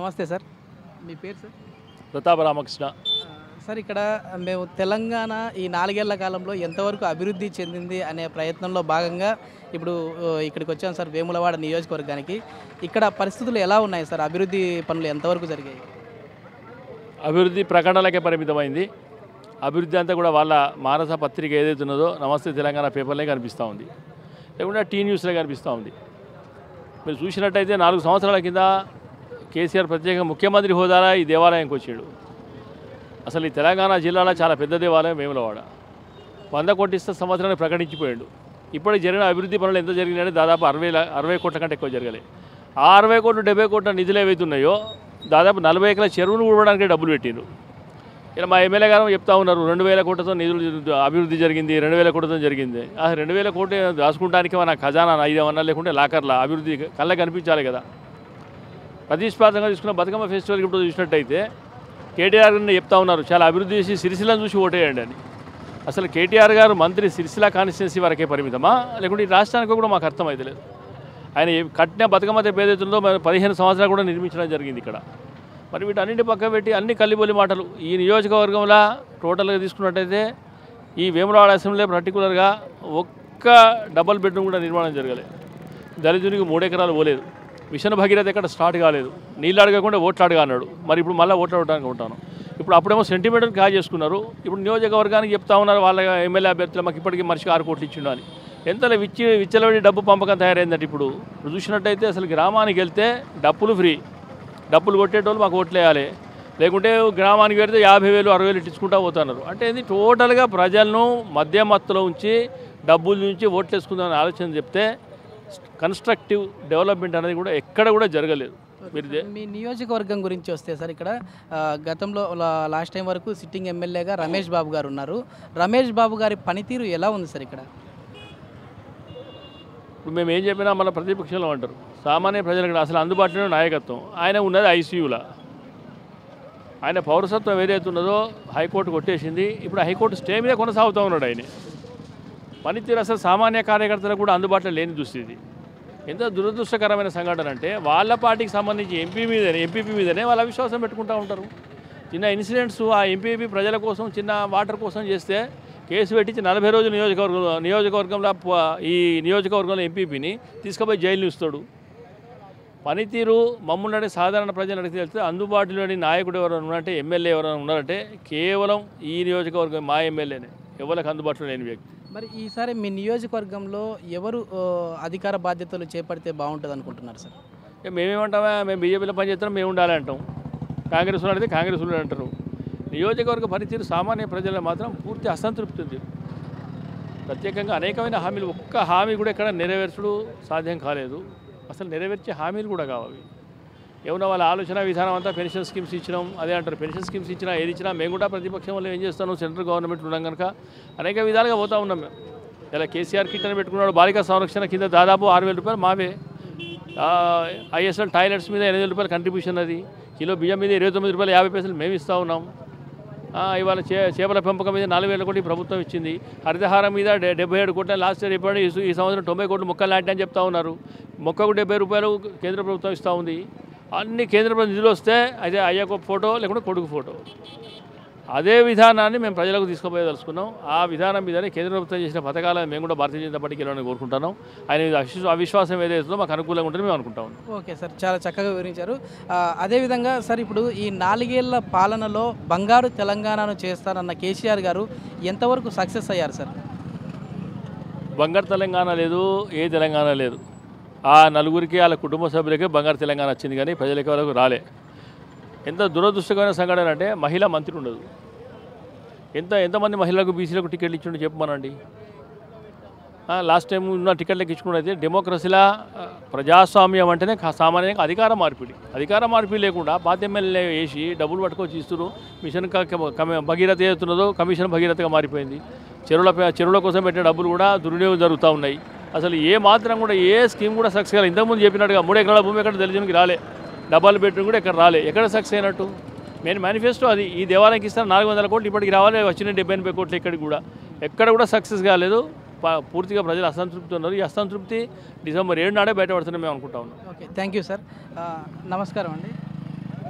నమస్తే సార్ మీ పేరు సార్ ప్రతాప రామకృష్ణ ఆ, సార్ ఇక్కడ మేము తెలంగాణ ఈ నాలుగేళ్ల కాలంలో ఎంతవరకు అభివృద్ధి చెందింది అనే ప్రయత్నంలో భాగంగా ఇప్పుడు ఆ, ఇక్కడికి వచ్చాం సార్ వేములవాడ నియోజకవర్గానికి ఇక్కడ పరిస్థితులు ఎలా ఉన్నాయి సార్ అభివృద్ధి పనులు ఎంతవరకు జరిగాయి అభివృద్ధి ప్రకటనలకే పరిమితమైంది అభివృద్ధి అంతా కూడా వాళ్ళ మానస పత్రిక ఏదైతే ఉన్నదో నమస్తే తెలంగాణ పేపర్లే కనిపిస్తూ ఉంది లేకుంటే టీ న్యూస్లే కనిపిస్తూ ఉంది మీరు చూసినట్టయితే నాలుగు సంవత్సరాల కింద కేసీఆర్ ప్రత్యేక ముఖ్యమంత్రి హోదాలో ఈ దేవాలయంకి వచ్చాడు అసలు ఈ తెలంగాణ జిల్లాలో చాలా పెద్ద దేవాలయం వేములవాడ వంద కోటిస్త సంవత్సరాన్ని ప్రకటించిపోయాడు ఇప్పటికి జరిగిన అభివృద్ధి పనులు ఎంత జరిగినాయంటే దాదాపు అరవై లా- అరవై కోట్ల కంటే ఎక్కువ జరగలే ఆ అరవై కోట్లు డెబ్బై కోట్ల నిధులు ఏవైతే ఉన్నాయో దాదాపు నలభై ఎకరాల చెరువును ఊడడానికి డబ్బులు పెట్టిండ్రు ఇలా మా ఎమ్మెల్యే గారు చెప్తా ఉన్నారు రెండు వేల కోట్లతో నిధులు జరు- అభివృద్ధి జరిగింది రెండు వేల కోట్లతో జరిగింది ఆ రెండు వేల కోట్లు దాచుకుంటానికి మన ఖజానా ఐదు ఏమన్నా లేకుంటే లాకర్ల అభివృద్ధి కళ్ళకి కనిపించాలి కదా ప్రతిష్టాత్మకంగా తీసుకున్న బతుకమ్మ ఫెస్టివల్కి ఇప్పుడు చూసినట్టయితే కేటీఆర్ గారిని చెప్తా ఉన్నారు చాలా అభివృద్ధి చేసి సిరిసిల్లను చూసి ఓటేయండి అని అసలు కేటీఆర్ గారు మంత్రి సిరిసిల్ల కాన్స్టిట్యున్సీ వరకే పరిమితమా లేకుంటే ఈ రాష్ట్రానికి కూడా మాకు అర్థం అయితే లేదు ఆయన ఏ- కట్టిన బతుకమ్మ తెప్ప ఏదైతే ఉందో మరి పదిహేను సంవత్సరాలు కూడా నిర్మించడం జరిగింది ఇక్కడ మరి వీటన్నింటి పక్క పెట్టి అన్ని కల్లిబొల్లి మాటలు ఈ నియోజకవర్గంలో టోటల్గా తీసుకున్నట్టయితే ఈ వేములవాడ అసెంబ్లీ పర్టికులర్గా ఒక్క డబల్ బెడ్రూమ్ కూడా నిర్మాణం జరగలేదు దళితునికి మూడు ఎకరాలు పోలేదు మిషన్ భగీరథ ఎక్కడ స్టార్ట్ కాలేదు నీళ్ళు అడగకుండా ఓట్లు అడగా అన్నాడు మరి ఇప్పుడు మళ్ళీ ఓట్లు అడగడానికి ఉంటాను ఇప్పుడు అప్పుడేమో సెంటిమెంట్ కాల్ చేసుకున్నారు ఇప్పుడు నియోజకవర్గానికి చెప్తా ఉన్నారు వాళ్ళ ఎమ్మెల్యే అభ్యర్థులు మాకు ఇప్పటికీ మనిషికి ఆరు కోట్లు ఇచ్చిండు అని ఎంతలో విచ్చి విచ్చలవిడి డబ్బు పంపకం తయారైందంటే ఇప్పుడు ఇప్పుడు చూసినట్టయితే అసలు గ్రామానికి వెళ్తే డప్పులు ఫ్రీ డప్పులు కొట్టేటోళ్ళు మాకు ఓట్లు వేయాలి లేకుంటే గ్రామానికి వెళ్తే యాభై వేలు అరవై వేలు ఇట్టించుకుంటా పోతున్నారు అంటే ఇది టోటల్గా ప్రజలను మధ్యమత్తులో ఉంచి డబ్బుల నుంచి ఓట్లు వేసుకుందామని ఆలోచన చెప్తే కన్స్ట్రక్టివ్ డెవలప్మెంట్ అనేది కూడా ఎక్కడ కూడా జరగలేదు మీరు దే- మీ నియోజకవర్గం గురించి వస్తే సార్ ఇక్కడ ఆ, గతంలో లా- లాస్ట్ టైం వరకు సిట్టింగ్ ఎమ్మెల్యేగా రమేష్ బాబు గారు ఉన్నారు రమేష్ బాబు గారి పనితీరు ఎలా ఉంది సార్ ఇక్కడ ఇప్పుడు మేము ఏం చెప్పినా మన ప్రతిపక్షంలో అంటారు సామాన్య ప్రజలకు అసలు అందుబాటులో నాయకత్వం ఆయన ఉన్నది ఐసీయూలో ఆయన పౌరసత్వం ఏదైతే ఉన్నదో హైకోర్టు కొట్టేసింది ఇప్పుడు హైకోర్టు స్టే మీద కొనసాగుతూ ఉన్నాడు ఆయన పనితీరు అసలు సామాన్య కార్యకర్తలకు కూడా అందుబాటులో లేని దుస్థితి ఎంత దురదృష్టకరమైన సంఘటన అంటే వాళ్ళ పార్టీకి సంబంధించి ఎంపీ మీదనే ఎంపీపీ మీదనే వాళ్ళ విశ్వాసం పెట్టుకుంటూ ఉంటారు చిన్న ఇన్సిడెంట్స్ ఆ ఎంపీపీ ప్రజల కోసం చిన్న వాటర్ కోసం చేస్తే కేసు పెట్టించి నలభై రోజులు నియోజకవర్గం నియోజకవర్గంలో ప- ఈ నియోజకవర్గంలో ఎంపీపీని తీసుకుపోయి జైలు ఇస్తాడు పనితీరు మమ్మల్ని సాధారణ ప్రజలు అడిగితే వెళ్తే అందుబాటులోని నాయకుడు ఎవరైనా ఉన్నారంటే ఎమ్మెల్యే ఎవరైనా ఉన్నారంటే కేవలం ఈ నియోజకవర్గం మా ఎమ్మెల్యేనే ఎవరికి అందుబాటులో లేని వ్యక్తి మరి ఈసారి మీ నియోజకవర్గంలో ఎవరు ఆ, అధికార బాధ్యతలు చేపడితే బాగుంటుంది అనుకుంటున్నారు సార్ ఇక మేమేమంటామా మేము బీజేపీలో పనిచేస్తాం మేము ఉండాలి అంటాం కాంగ్రెస్ వాళ్ళు అడిగితే కాంగ్రెస్ వాళ్ళు అంటారు నియోజకవర్గ పనితీరు సామాన్య ప్రజలకు మాత్రం పూర్తి అసంతృప్తి ఉంది ప్రత్యేకంగా అనేకమైన హామీలు ఒక్క హామీ కూడా ఎక్కడ నెరవేర్చడు సాధ్యం కాలేదు అసలు నెరవేర్చే హామీలు కూడా కావాలి ఏమన్నా వాళ్ళ ఆలోచన విధానం అంతా పెన్షన్ స్కీమ్స్ ఇచ్చినాం అదే అంటారు పెన్షన్ స్కీమ్స్ ఇచ్చినా ఏది ఇచ్చినా మేము కూడా ప్రతిపక్షం వల్ల ఏం చేస్తాను సెంట్రల్ గవర్నమెంట్ ఉన్నాం కనుక అనేక విధాలుగా పోతా ఉన్నాం మేము ఇలా కేసీఆర్ కిట్ అని పెట్టుకున్నాడు బాలికా సంరక్షణ కింద దాదాపు ఆరు వేల రూపాయలు మావే ఐఎస్ఎల్ టాయిలెట్స్ మీద ఎనిమిది రూపాయలు కంట్రిబ్యూషన్ అది కిలో బియ్యం మీద ఇరవై తొమ్మిది రూపాయలు యాభై పైసలు మేము ఇస్తూ ఉన్నాం ఆ, ఇవాళ చే చేపల పెంపకం మీద నాలుగు వేల కోటి ప్రభుత్వం ఇచ్చింది హరితహారం మీద డె- డెబ్బై ఏడు కోట్ల లాస్ట్ ఇయర్ ఇప్పుడు ఈ సు- ఈ సంవత్సరం తొంభై కోట్లు మొక్కలు నాటి అని చెప్తా ఉన్నారు మొక్కకు డెబ్బై రూపాయలు కేంద్ర ప్రభుత్వం ఇస్తూ ఉంది అన్ని కేంద్ర ప్రభుత్వం నిధులు వస్తే అయితే అయ్యకు ఫోటో లేకుంటే కొడుకు ఫోటో అదే విధానాన్ని మేము ప్రజలకు తీసుకుపోయదలుచుకున్నాం ఆ విధానం మీదనే కేంద్ర ప్రభుత్వం చేసిన పథకాలను మేము కూడా భారతీయ జనతా పార్టీకి వెళ్ళాలని కోరుకుంటున్నాం ఆయన మీద అవిశ్వ- అవిశ్వాసం ఏదైతుందో మాకు అనుకూలంగా ఉంటుందని మేము అనుకుంటా ఉన్నాం ఓకే సార్ చాలా చక్కగా వివరించారు ఆ, అదేవిధంగా సార్ ఇప్పుడు ఈ నాలుగేళ్ల పాలనలో బంగారు తెలంగాణను చేస్తారన్న కేసీఆర్ గారు ఎంతవరకు సక్సెస్ అయ్యారు సార్ బంగారు తెలంగాణ లేదు ఏ తెలంగాణ లేదు ఆ నలుగురికి వాళ్ళ కుటుంబ సభ్యులకే బంగారు తెలంగాణ వచ్చింది కానీ ప్రజలకి వాళ్ళకు రాలే ఎంత దురదృష్టకరమైన సంఘటన అంటే మహిళా మంత్రి ఉండదు ఎంత ఎంతమంది మహిళలకు బీసీలకు టికెట్లు ఇచ్చిండు చెప్పమనండి ఆ, లాస్ట్ టైం ఉన్న టికెట్లకు ఇచ్చుకున్నది అయితే డెమోక్రసీలా ఆ, ప్రజాస్వామ్యం అంటేనే కా- సామాన్యంగా అధికార మార్పిడి అధికార మార్పిడి లేకుండా పాత ఎమ్మెల్యే వేసి డబ్బులు పట్టుకొచ్చి ఇస్తున్నారు మిషన్ క- క- కమ- భగీరథ ఏతున్నదో కమిషన్ భగీరథగా మారిపోయింది చెరువుల పే- చెరువుల కోసం పెట్టిన డబ్బులు కూడా దుర్వినియోగం జరుగుతూ ఉన్నాయి అసలు ఏ మాత్రం కూడా ఏ స్కీమ్ కూడా సక్సెస్ కాలేదు ఇంతకుముందు చెప్పినట్టుగా మూడు ఎకరాల భూమి ఎక్కడ తెలియజనికి రాలే డబ్బాలు బెడ్రూమ్ కూడా ఎక్కడ రాలే ఎక్కడ సక్సెస్ అయినట్టు మెయిన్ మేనిఫెస్టో అది ఈ దేవాలయంకి ఇస్తాను నాలుగు వందల కోట్లు ఇప్పటికి రావాలి వచ్చిన డెబ్బై ఎనభై కోట్లు ఇక్కడికి కూడా ఎక్కడ కూడా సక్సెస్ కాలేదు ప- పూర్తిగా ప్రజలు అసంతృప్తి ఉన్నారు ఈ అసంతృప్తి డిసెంబర్ ఏడు నాడే బయటపడుతున్నాం మేము అనుకుంటా ఉన్నాం ఓకే థ్యాంక్ యూ సార్ ఆ, నమస్కారం అండి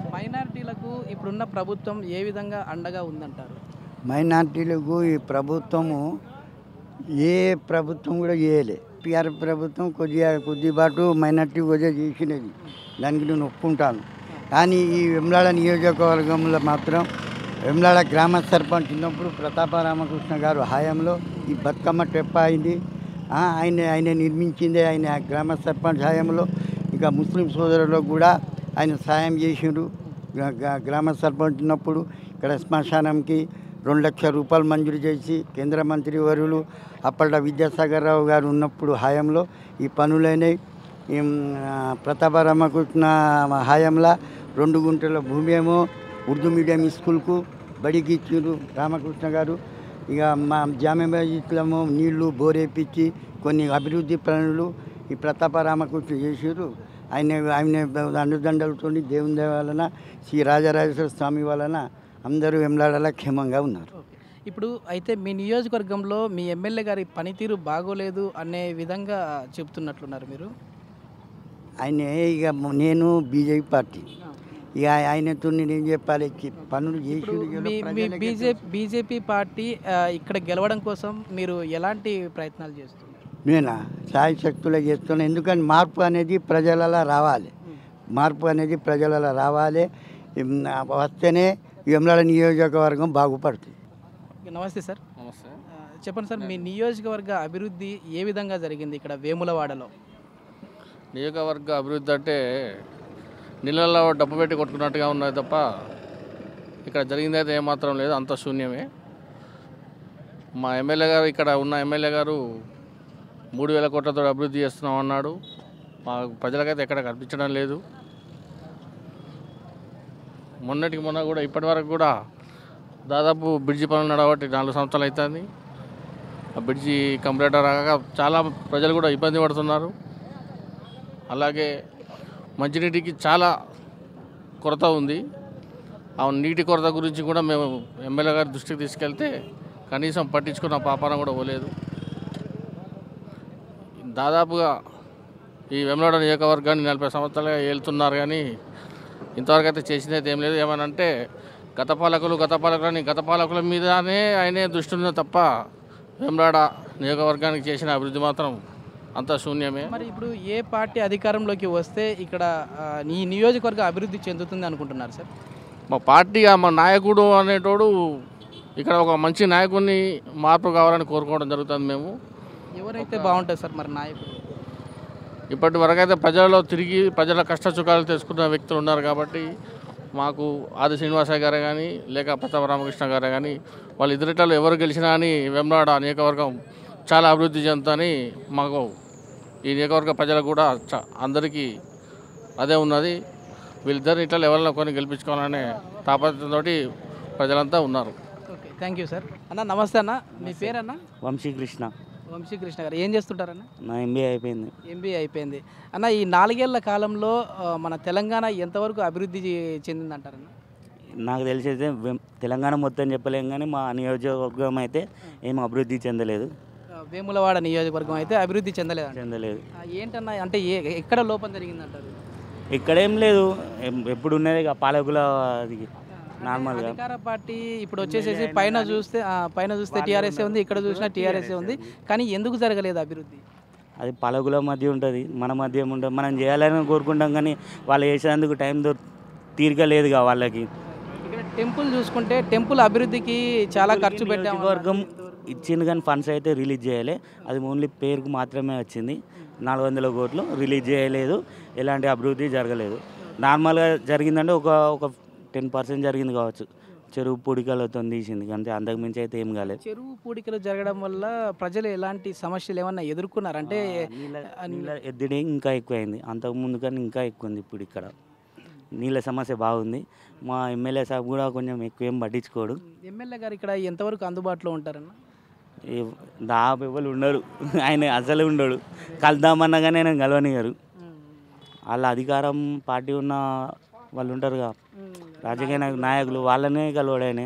మైనారిటీలకు ఇప్పుడున్న ప్రభుత్వం ఏ విధంగా అండగా ఉందంటారు మైనార్టీలకు ఈ ప్రభుత్వము ఏ ప్రభుత్వం కూడా చేయలే పిఆర్ ప్రభుత్వం కొద్దిగా కొద్దిపాటు మైనార్టీ కొద్దిగా చేసినది దానికి నేను ఒప్పుకుంటాను కానీ ఈ వెమ్లాడ నియోజకవర్గంలో మాత్రం వెమ్లాడ గ్రామ సర్పంచ్ ఉన్నప్పుడు ప్రతాప రామకృష్ణ గారు హయాంలో ఈ బతుకమ్మ టెప్ప అయింది ఆ, ఆయన ఆయన నిర్మించిందే ఆయన గ్రామ సర్పంచ్ హయాంలో ఇక ముస్లిం సోదరులకు కూడా ఆయన సాయం చేసిండ్రు గ్రా- గ్రా- గ్రామ సర్పంచ్ ఉన్నప్పుడు ఇక్కడ శ్మశానంకి రెండు లక్షల రూపాయలు మంజూరు చేసి కేంద్ర మంత్రి వర్యులు అప్పటి విద్యాసాగర్ రావు గారు ఉన్నప్పుడు హయాంలో ఈ పనులైనవి ఈ, ఆ, ప్రతాప రామకృష్ణ హయాంలో రెండు గుంటల భూమి ఏమో ఉర్దూ మీడియం స్కూల్కు బడికి ఇచ్చిండ్రు రామకృష్ణ గారు ఇక మా జామ్యా మస్జిద్లము నీళ్లు బోరేపించి కొన్ని అభివృద్ధి పనులు ఈ ప్రతాప రామకృష్ణ చేసారు ఆయన ఆయన అండుదండలతో దేవుని దయ వలన శ్రీ రాజరాజేశ్వర స్వామి వలన అందరూ వెంలాడలా క్షేమంగా ఉన్నారు ఓకే. ఇప్పుడు అయితే మీ నియోజకవర్గంలో మీ ఎమ్మెల్యే గారి పనితీరు బాగోలేదు అనే విధంగా చెప్తున్నట్లున్నారు మీరు ఆయన ఇక నేను బీజేపీ పార్టీ ఇక ఆయనతో నేనేం చెప్పాలి కి- పనులు ఇప్పుడు చేసి మీ మీ బీజేపీ బీజేపీ పార్టీ ఆ, ఇక్కడ గెలవడం కోసం మీరు ఎలాంటి ప్రయత్నాలు చేస్తున్నారు నేనా సాయి శక్తులు చేస్తున్నాను ఎందుకంటే మార్పు అనేది ప్రజలలో రావాలి మార్పు అనేది ప్రజలలో రావాలి ఉమ్, వస్తేనే వెమ్లాడ నియోజకవర్గం బాగుపడుతుంది నమస్తే సార్ నమస్తే ఆ, చెప్పండి సార్ మీ నియోజకవర్గ అభివృద్ధి ఏ విధంగా జరిగింది ఇక్కడ వేములవాడలో నియోజకవర్గ అభివృద్ధి అంటే నీళ్ళల్లో డబ్బు పెట్టి కొట్టుకున్నట్టుగా ఉన్నది తప్ప ఇక్కడ జరిగింది అయితే ఏమాత్రం లేదు అంత శూన్యమే మా ఎమ్మెల్యే గారు ఇక్కడ ఉన్న ఎమ్మెల్యే గారు మూడు వేల కోట్లతో అభివృద్ధి చేస్తున్నాం అన్నాడు మా ప్రజలకైతే ఎక్కడ కనిపించడం లేదు మొన్నటికి మొన్న కూడా ఇప్పటి వరకు కూడా దాదాపు బ్రిడ్జి పనులు నడవట్టి నాలుగు సంవత్సరాలు అవుతుంది ఆ బ్రిడ్జి కంప్లీట్ రాక చాలా ప్రజలు కూడా ఇబ్బంది పడుతున్నారు అలాగే మంచినీటికి చాలా కొరత ఉంది ఆ నీటి కొరత గురించి కూడా మేము ఎమ్మెల్యే గారి దృష్టికి తీసుకెళ్తే కనీసం పట్టించుకున్న పాపాన కూడా పోలేదు దాదాపుగా ఈ వెమ్లాడ నియోజకవర్గాన్ని నలభై సంవత్సరాలుగా ఏలుతున్నారు కానీ ఇంతవరకు అయితే చేసింది అయితే ఏం లేదు ఏమనంటే గత పాలకులు గత పాలకులని గత పాలకుల మీదనే ఆయనే దృష్టి ఉంది తప్ప వెమ్లాడ నియోజకవర్గానికి చేసిన అభివృద్ధి మాత్రం అంతా శూన్యమే మరి ఇప్పుడు ఏ పార్టీ అధికారంలోకి వస్తే ఇక్కడ ఆ, ఈ నియోజకవర్గం అభివృద్ధి చెందుతుంది అనుకుంటున్నారు సార్ మా పార్టీ ఆ మా నాయకుడు అనేటోడు ఇక్కడ ఒక మంచి నాయకుడిని మార్పు కావాలని కోరుకోవడం జరుగుతుంది మేము ఎవరైతే బాగుంటుంది సార్ మరి నాయకుడు ఇప్పటి వరకు అయితే ప్రజలలో తిరిగి ప్రజల కష్ట సుఖాలు తెలుసుకున్న వ్యక్తులు ఉన్నారు కాబట్టి మాకు ఆది శ్రీనివాస గారే కానీ లేక ప్రతాప రామకృష్ణ గారే కానీ వాళ్ళ ఇద్దరిలో ఎవరు గెలిచినా అని వెమ్లాడ నియోజకవర్గం చాలా అభివృద్ధి చెందుతుందని మాకు ఈ నియోజకవర్గ ప్రజలకు కూడా చ- అందరికీ అదే ఉన్నది వీళ్ళిద్దరిని ఇట్లా ఎవరిలో కొన్ని గెలిపించుకోవాలనే తాపత్రయంతో ప్రజలంతా ఉన్నారు ఓకే థ్యాంక్ యూ సార్ అన్న నమస్తే అన్న మీ పేరన్న వంశీకృష్ణ వంశీకృష్ణ గారు ఏం చేస్తుంటారన్న నా ఎంబీఏ అయిపోయింది ఎంబీఏ అయిపోయింది అన్న ఈ నాలుగేళ్ల కాలంలో ఆ, మన తెలంగాణ ఎంతవరకు అభివృద్ధి చె- చెందిందంటారన్న నాకు తెలిసి అయితే వెం- తెలంగాణ మొత్తం చెప్పలేం కానీ మా నియోజకవర్గం అయితే ఏం అభివృద్ధి చెందలేదు ఆ, వేములవాడ నియోజకవర్గం అయితే అభివృద్ధి చెందలేదంట చెందలేదు ఆ, ఏంటన్నా అంటే ఏ ఎక్కడ లోపం జరిగిందంటారు ఇక్కడేం లేదు ఎం- ఎప్పుడు ఉన్నది ఇక పాలకుల అది నార్మల్గా అధికార పార్టీ ఇప్పుడు వచ్చేసేసి పైన చూస్తే ఆ, పైన చూస్తే టీఆర్ఎస్ ఉంది ఇక్కడ చూసినా టీఆర్ఎస్ ఉంది కానీ ఎందుకు జరగలేదు అభివృద్ధి అది పాలకుల మధ్య ఉంటుంది మన మధ్య ఏముంటుంది మనం చేయాలని కోరుకుంటాం కానీ వాళ్ళు చేసేందుకు టైం దొ తీరిక లేదుగా వాళ్ళకి ఇక్కడ టెంపుల్ చూసుకుంటే టెంపుల్ అభివృద్ధికి చాలా ఖర్చు పెట్టాము వర్గం ఇచ్చింది కానీ ఫండ్స్ అయితే రిలీజ్ చేయాలి అది ఓన్లీ పేరుకు మాత్రమే వచ్చింది నాలుగు వందల కోట్లు రిలీజ్ చేయలేదు ఎలాంటి అభివృద్ధి జరగలేదు నార్మల్గా జరిగిందంటే ఒక ఒక టెన్ పర్సెంట్ జరిగింది కావచ్చు చెరువు పూడికలతో తీసింది అంతే అంతకుమించి అయితే ఏం కాలేదు చెరువు పూడికలు జరగడం వల్ల ప్రజలు ఎలాంటి సమస్యలు ఏమన్నా ఎదుర్కొన్నారు అంటే నీళ్ళ నీళ్ళ ఎద్దిడి ఇంకా ఎక్కువైంది అంతకుముందు కానీ ఇంకా ఎక్కువ ఉంది ఇప్పుడు ఇక్కడ నీళ్ళ సమస్య బాగుంది మా ఎమ్మెల్యే సాబ్ కూడా కొంచెం ఎక్కువ ఏం పట్టించుకోడు ఎమ్మెల్యే గారు ఇక్కడ ఎంతవరకు అందుబాటులో ఉంటారన్న ఏ- దాదాపు ఎవరు ఉండరు ఆయన అసలు ఉండడు కలుద్దామన్నా కానీ ఆయన కలవనిగారు వాళ్ళ అధికారం పార్టీ ఉన్న వాళ్ళు ఉంటారుగా రాజకీయ నాయ- నాయకులు వాళ్ళనే కలవడు ఆయన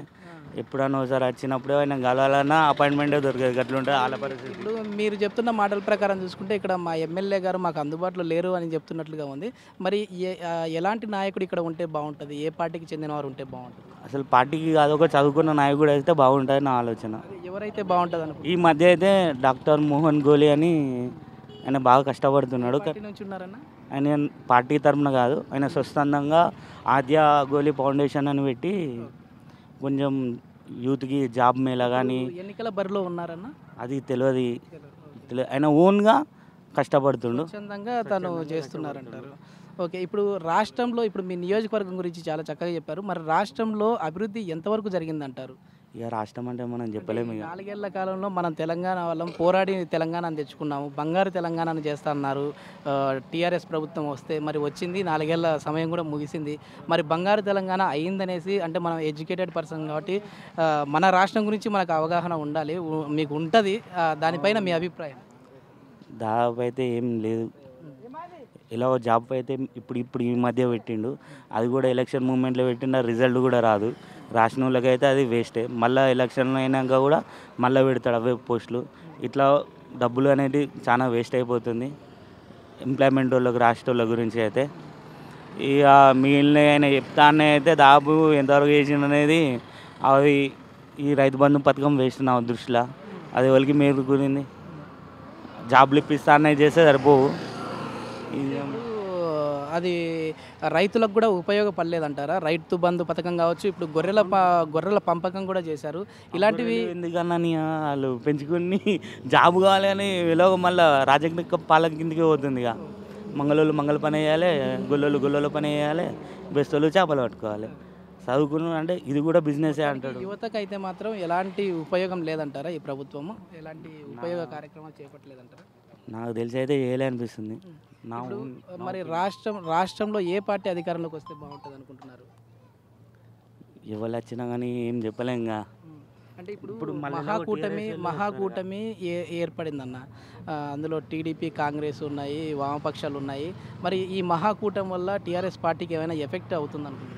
ఎప్పుడన్నా ఒకసారి వచ్చినప్పుడే ఆయన కలవాలన్నా అపాయింట్మెంటే దొరకదు అట్లుంటుంది వాళ్ళ పరిస్థితి ఇప్పుడు మీరు చెప్తున్న మాటల ప్రకారం చూసుకుంటే ఇక్కడ మా ఎమ్మెల్యే గారు మాకు అందుబాటులో లేరు అని చెప్తున్నట్లుగా ఉంది మరి ఏ- ఆ, ఎలాంటి నాయకుడు ఇక్కడ ఉంటే బాగుంటుంది ఏ పార్టీకి చెందిన వారు ఉంటే బాగుంటుంది అసలు పార్టీకి కాదు ఒక చదువుకున్న నాయకుడు అయితే బాగుంటుంది నా ఆలోచన ఎవరైతే బాగుంటుంది అనుకుంటున్నారు ఈ మధ్య అయితే డాక్టర్ మోహన్ గోలి అని ఆయన బాగా కష్టపడుతున్నాడు క- పార్టీ నుంచి ఉన్నారన్న ఆయన పార్టీ తరపున కాదు ఆయన స్వచ్ఛందంగా ఆద్య గోలి ఫౌండేషన్ అని పెట్టి కొంచెం యూత్కి జాబ్ మేళ కానీ ఎన్నికల బరిలో ఉన్నారన్న అది తెలియదు తెలియదు ఆయన ఓన్గా కష్టపడుతుండు స్వచ్ఛందంగా తను చేస్తున్నారంటారు ఓకే ఇప్పుడు రాష్ట్రంలో ఇప్పుడు మీ నియోజకవర్గం గురించి చాలా చక్కగా చెప్పారు మరి రాష్ట్రంలో అభివృద్ధి ఎంతవరకు జరిగిందంటారు ఇక రాష్ట్రం అంటే మనం చెప్పలేము ఇక నాలుగేళ్ల కాలంలో మనం తెలంగాణ వాళ్ళం పోరాడి తెలంగాణను తెచ్చుకున్నాము బంగారు తెలంగాణను చేస్తా అన్నారు టీఆర్ఎస్ ప్రభుత్వం వస్తే మరి వచ్చింది నాలుగేళ్ల సమయం కూడా ముగిసింది మరి బంగారు తెలంగాణ అయిందనేసి అంటే మనం ఎడ్యుకేటెడ్ పర్సన్ కాబట్టి ఆ, మన రాష్ట్రం గురించి మనకు అవగాహన ఉండాలి ఉ- మీకు ఉంటుంది దానిపైన మీ అభిప్రాయం దాదాపు అయితే ఏం లేదు ఇలా జాబ్ అయితే ఇప్పుడు ఇప్పుడు ఈ మధ్య పెట్టిండు అది కూడా ఎలక్షన్ మూమెంట్లో పెట్టిన రిజల్ట్ కూడా రాదు రాసిన వాళ్ళకైతే అది వేస్టే మళ్ళీ ఎలక్షన్లు అయినాక కూడా మళ్ళీ పెడతాడు అవే పోస్టులు ఇట్లా డబ్బులు అనేది చాలా వేస్ట్ అయిపోతుంది ఎంప్లాయ్మెంట్ వాళ్ళకి రాష్ట్ర వాళ్ళ గురించి అయితే ఇక మిగిలిన ఆయన చెప్తానే అయితే దాదాపు ఎంతవరకు చేసిండు అనేది అవి ఈ రైతు బంధు పథకం వేస్ట్ నా దృష్టిలో అది వాళ్ళకి మేలు కూరింది జాబ్లు ఇప్పిస్తానే చేస్తే సరిపోవు ఇది ఇప్పుడు అది రైతులకు కూడా ఉపయోగపడలేదంటారా రైతు బంధు పథకం కావచ్చు ఇప్పుడు గొర్రెల ప గొర్రెల పంపకం కూడా చేశారు ఇలాంటివి ఎందుకన్నా నీ వాళ్ళు పెంచుకుని జాబ్ కావాలి అని ఎలాగో మళ్ళీ రాజకీయ పాలక కిందకి పోతుంది ఇక మంగళోళ్ళు మంగళ పని వేయాలి గొల్లోళ్ళు గొల్లోళ్ళ పని వేయాలి బెస్తోళ్ళు చేపలు పట్టుకోవాలి చదువుకున్న అంటే ఇది కూడా బిజినెసే అంటాడు యువతకు అయితే మాత్రం ఎలాంటి ఉపయోగం లేదంటారా ఈ ప్రభుత్వము ఎలాంటి ఉపయోగ కార్యక్రమాలు చేపట్టలేదంటారా నాకు తెలిసి అయితే ఏలే అనిపిస్తుంది నా ఇప్పుడు own- మరి రాష్ట్రం రాష్ట్రంలో ఏ పార్టీ అధికారంలోకి వస్తే బాగుంటుంది అనుకుంటున్నారు ఎవరు వచ్చినా కానీ ఏం చెప్పలేం ఇంకా అంటే ఇప్పుడు ఇప్పుడు మళ్ళీ మహాకూటమి TRS మహాకూటమి ఏ ఏర్పడిందన్న ఆ, అందులో టీడీపీ కాంగ్రెస్ ఉన్నాయి వామపక్షాలు ఉన్నాయి మరి ఈ మహాకూటమి వల్ల టీఆర్ఎస్ పార్టీకి ఏమైనా ఎఫెక్ట్ అవుతుంది అనుకుంటున్నారు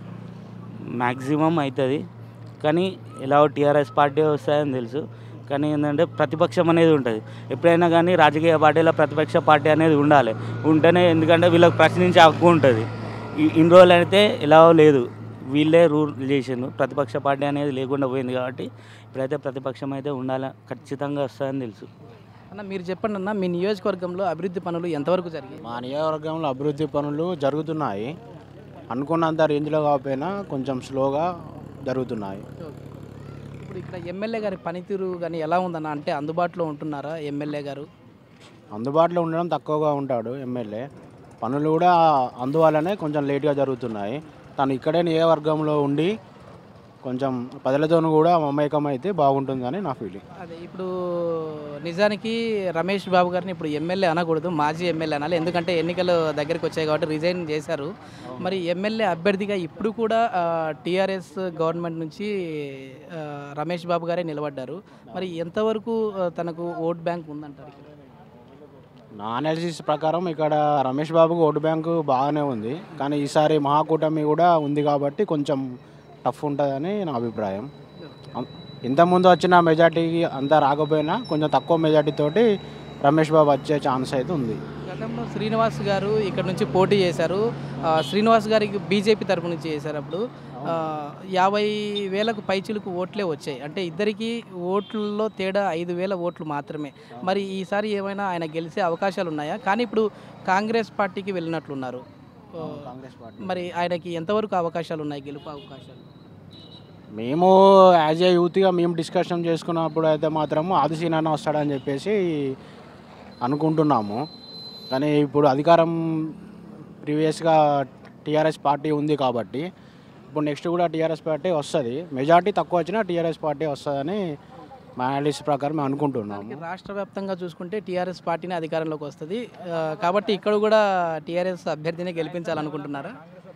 మ్యాక్సిమం అవుతుంది కానీ ఎలా టీఆర్ఎస్ పార్టీ వస్తాయని తెలుసు కానీ ఏంటంటే ప్రతిపక్షం అనేది ఉంటుంది ఎప్పుడైనా కానీ రాజకీయ పార్టీలో ప్రతిపక్ష పార్టీ అనేది ఉండాలి ఉంటేనే ఎందుకంటే వీళ్ళకి ప్రశ్నించే హక్కు ఉంటుంది ఈ- ఇన్ని రోజులు అయితే ఎలా లేదు వీళ్ళే రూల్ చేసిండ్రు ప్రతిపక్ష పార్టీ అనేది లేకుండా పోయింది కాబట్టి ఇప్పుడైతే ప్రతిపక్షం అయితే ఉండాలి ఖచ్చితంగా వస్తుందని తెలుసు అన్న మీరు చెప్పండి అన్న మీ నియోజకవర్గంలో అభివృద్ధి పనులు ఎంతవరకు జరిగాయి మా నియోజకవర్గంలో అభివృద్ధి పనులు జరుగుతున్నాయి అనుకున్నంత రేంజ్లో కాకపోయినా కొంచెం స్లోగా జరుగుతున్నాయి ఇప్పుడు ఇక్కడ ఎమ్మెల్యే గారి పనితీరు కానీ ఎలా ఉందన్న అంటే అందుబాటులో ఉంటున్నారా ఎమ్మెల్యే గారు అందుబాటులో ఉండడం తక్కువగా ఉంటాడు ఎమ్మెల్యే పనులు కూడా అందువల్లనే కొంచెం లేట్గా జరుగుతున్నాయి తను ఇక్కడే నియోజకవర్గంలో ఉండి కొంచెం ప్రజలతోనూ కూడా మమేకం అయితే బాగుంటుందని నా ఫీలింగ్ అదే ఇప్పుడు నిజానికి రమేష్ బాబు గారిని ఇప్పుడు ఎమ్మెల్యే అనకూడదు మాజీ ఎమ్మెల్యే అనాలి ఎందుకంటే ఎన్నికలు దగ్గరికి వచ్చాయి కాబట్టి రిజైన్ చేశారు మరి ఎమ్మెల్యే అభ్యర్థిగా ఇప్పుడు కూడా టీఆర్ఎస్ గవర్నమెంట్ నుంచి ఆ, రమేష్ బాబు గారే నిలబడ్డారు మరి ఎంతవరకు ఆ, తనకు ఓట్ బ్యాంక్ ఉందంటారు ఇక్కడ? నా అనాలిసిస్ ప్రకారం ఇక్కడ రమేష్ బాబుకు ఓటు బ్యాంకు బాగానే ఉంది కానీ ఈసారి మహాకూటమి కూడా ఉంది కాబట్టి కొంచెం టఫ్ ఉంటుందని నా అభిప్రాయం అం- ఇంతకుముందు వచ్చిన మెజార్టీకి అంతా రాకపోయినా కొంచెం తక్కువ మెజార్టీ తోటి రమేష్ బాబు వచ్చే ఛాన్స్ అయితే ఉంది గతంలో శ్రీనివాస్ గారు ఇక్కడ నుంచి పోటీ చేశారు ఆ, శ్రీనివాస్ గారికి బీజేపీ తరపు నుంచి చేశారు అప్పుడు ఆ, యాభై వేలకు పైచిలకు ఓట్లే వచ్చాయి అంటే ఇద్దరికి ఓట్లలో తేడా ఐదు వేల ఓట్లు మాత్రమే మరి ఈసారి ఏమైనా ఆయన గెలిచే అవకాశాలు ఉన్నాయా కానీ ఇప్పుడు కాంగ్రెస్ పార్టీకి వెళ్ళినట్లున్నారు ఆ, కాంగ్రెస్ పార్టీ మరి ఆయనకి ఎంతవరకు అవకాశాలు ఉన్నాయి గెలుపు అవకాశాలు మేము యాజ్ ఏ యూత్గా మేము డిస్కషన్ చేసుకున్నప్పుడు అయితే మాత్రము ఆదిశీన అన్న వస్తాడని చెప్పేసి అనుకుంటున్నాము కానీ ఇప్పుడు అధికారం ప్రీవియస్గా టీఆర్ఎస్ పార్టీ ఉంది కాబట్టి ఇప్పుడు నెక్స్ట్ కూడా టీఆర్ఎస్ పార్టీ వస్తుంది మెజార్టీ తక్కువ వచ్చినా టీఆర్ఎస్ పార్టీ వస్తుందని మా అనాలిసిస్ ప్రకారం మేము అనుకుంటున్నాము మనకి రాష్ట్ర వ్యాప్తంగా చూసుకుంటే టీఆర్ఎస్ పార్టీని అధికారంలోకి వస్తుంది ఆ, కాబట్టి ఇక్కడ కూడా టీఆర్ఎస్ అభ్యర్థిని గెలిపించాలనుకుంటున్నారా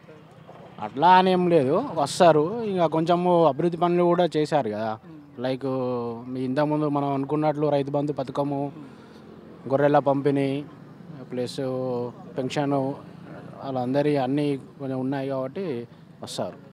అట్లా అని ఏం లేదు వస్తారు ఇంకా కొంచెము అభివృద్ధి పనులు కూడా చేశారు కదా లైక్ మీ ఇంతకుముందు మనం అనుకున్నట్లు రైతు బంధు పథకము గొర్రెల పంపిణీ ప్లస్ పెన్షన్ వాళ్ళందరి అన్నీ కొంచెం ఉన్నాయి కాబట్టి వస్తారు